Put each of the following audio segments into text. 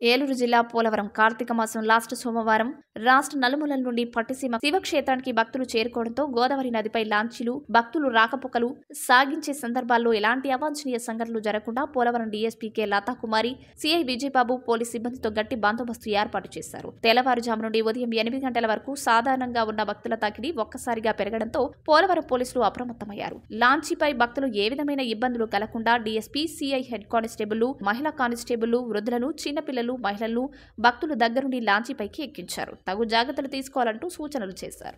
ఏలూరు జిల్లా పోలవరం కార్తీక మాసం లాస్ట్ సోమవారం రాష్ట్ర నలుమూలల నుండి పట్టిసీమ శివక్షేత్రానికి భక్తులు చేరుకోవడంతో గోదావరి నదిపై లాంచీలు భక్తులు రాకపోకలు సాగించే సందర్భాల్లో ఎలాంటి అవాంఛనీయ సంఘటనలు జరగకుండా Polavaram DSP K Latha Kumari CI Vijayababu police సిబ్బందితో గట్టి బందోబస్తు ఏర్పాటు చేశారు తెల్లవారుజాము నుండి ఉదయం ఎనిమిది గంటల వరకు సాధారణంగా ఉన్న భక్తుల తాకిడి ఒక్కసారిగా పెరగడంతో పోలవరం పోలీసులు అప్రమత్తమయ్యారు లాంచీపై భక్తులు ఏ విధమైన ఇబ్బందులు కలగకుండా డీఎస్పీ సిఐ హెడ్ కానిస్టేబుల్ మహిళా కానిస్టేబుల్ వృద్ధులను చిన్నపిల్లలు మహిళలను భక్తులు దగ్గరుండి లాంచీపైకి ఎక్కించారు తగు జాగ్రత్తలు తీసుకోవాలంటూ సూచనలు చేశారు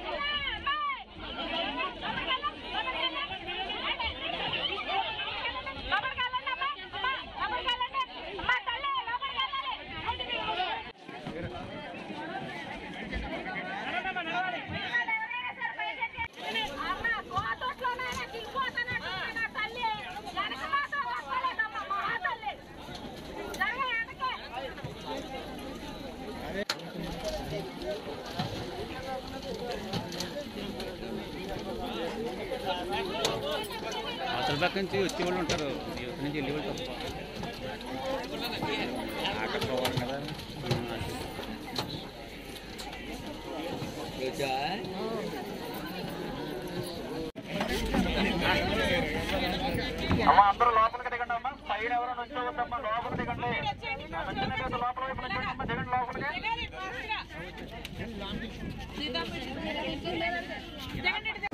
అవతల పక్క నుంచి వచ్చే వాళ్ళు ఉంటారు ఇవతల నుంచి వెళ్ళే వాళ్ళు తప్ప అక్కడ పోవాలి కదా అమ్మ అందరూ లోపలికి దిగండి అమ్మా సైడ్ ఎవరో నుంచోవద్దమ్మా లోపలికి దిగండి ఆ నుంచున్న మీద లోపల వైపు నుంచోండి అమ్మా దిగండి లోపలికి